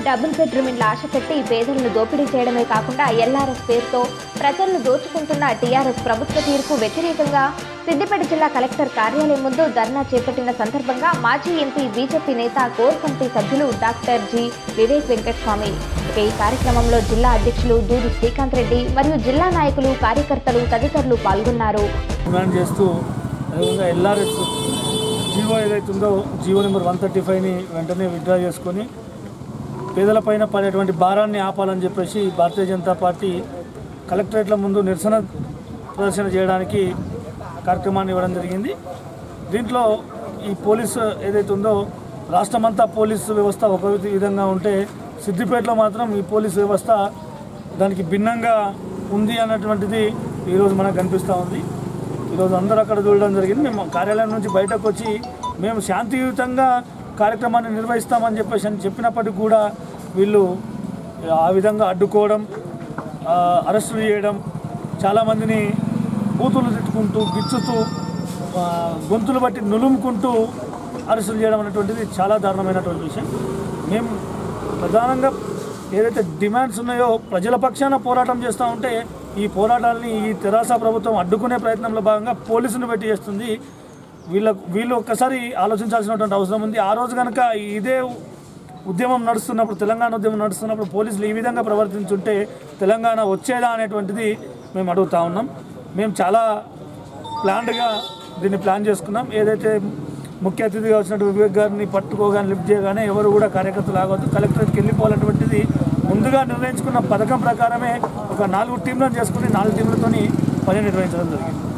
double bedroom ఇండ్ల ఆశ పెట్టి పేదలను దోపిడీ చేయడమే కాకుండా ఎల్ఆర్ఎస్ పేరుతో ప్రజలను దోచుకుంటున్న టీఆర్ఎస్ ప్రభుత్వ తీరుకు వ్యతిరేకంగా సిద్దిపేట జిల్లా కలెక్టర్ కార్యాలయం ముందు ధర్నా చేపట్టిన సందర్భంగా మాజీ ఎంపీ బీజేపీ నేత కోర్ కమిటీ సభ్యులు డాక్టర్ జి వివేక్ వెంకటస్వామి ఇక ఈ కార్యక్రమంలో జిల్లా అధ్యక్షులు దూది శ్రీకాంత్ రెడ్డి మరియు జిల్లా నాయకులు కార్యకర్తలు తదితరులు పాల్గొన్నారు డిమాండ్ చేస్తూ అదేవిధంగా ఎల్ఆర్ఎస్ జీవో ఏదైతుందో జీవో నెంబర్ వన్ థర్టీ ఫైవ్ని వెంటనే విత్డ్రా చేసుకొని పేదలపైన పడేటువంటి భారాన్ని ఆపాలని చెప్పేసి భారతీయ జనతా పార్టీ కలెక్టరేట్ల ముందు నిరసన ప్రదర్శన చేయడానికి కార్యక్రమాన్ని ఇవ్వడం జరిగింది దీంట్లో ఈ పోలీసు ఏదైతే ఉందో రాష్ట్రమంతా పోలీసు వ్యవస్థ ఒక విధంగా ఉంటే సిద్దిపేటలో మాత్రం ఈ పోలీసు వ్యవస్థ దానికి భిన్నంగా ఉంది అన్నటువంటిది ఈరోజు మనకు కనిపిస్తూ ఉంది ఈరోజు అందరూ అక్కడ చూడడం జరిగింది మేము కార్యాలయం నుంచి బయటకు వచ్చి మేము శాంతియుతంగా కార్యక్రమాన్ని నిర్వహిస్తామని చెప్పేసి అని చెప్పినప్పటికీ కూడా వీళ్ళు ఆ విధంగా అడ్డుకోవడం ఆ, అరెస్టులు చేయడం చాలామందిని బూతులు తిట్టుకుంటూ గిచ్చుతూ ఆ, గొంతులు బట్టి నులుముకుంటూ అరెస్టులు చేయడం అనేటువంటిది చాలా దారుణమైనటువంటి విషయం మేము ప్రధానంగా ఏదైతే డిమాండ్స్ ఉన్నాయో ప్రజల పక్షాన పోరాటం చేస్తూ ఉంటే ఈ పోరాటాలని ఈ తెరాస ప్రభుత్వం అడ్డుకునే ప్రయత్నంలో భాగంగా పోలీసును పెట్టి చేస్తుంది వీళ్ళ వీళ్ళు ఒక్కసారి ఆలోచించాల్సినటువంటి అవసరం ఉంది ఆ రోజు కనుక ఇదే ఉద్యమం నడుస్తున్నప్పుడు తెలంగాణ ఉద్యమం నడుస్తున్నప్పుడు పోలీసులు ఈ విధంగా ప్రవర్తించుంటే తెలంగాణ వచ్చేదా అనేటువంటిది మేము అడుగుతా ఉన్నాం మేము చాలా ప్లాన్డ్గా దీన్ని ప్లాన్ చేసుకున్నాం ఏదైతే ముఖ్య అతిథిగా వచ్చినట్టు వివేక్ గారిని పట్టుకోగానే లిఫ్ట్ చేయగానే ఎవరు కూడా కార్యకర్తలు ఆగవద్దు కలెక్టరేట్కి వెళ్ళిపోవాలన్నటువంటిది ముందుగా నిర్ణయించుకున్న పథకం ప్రకారమే ఒక నాలుగు టీంలను చేసుకుని నాలుగు టీంలతోని పని నిర్వహించడం జరిగింది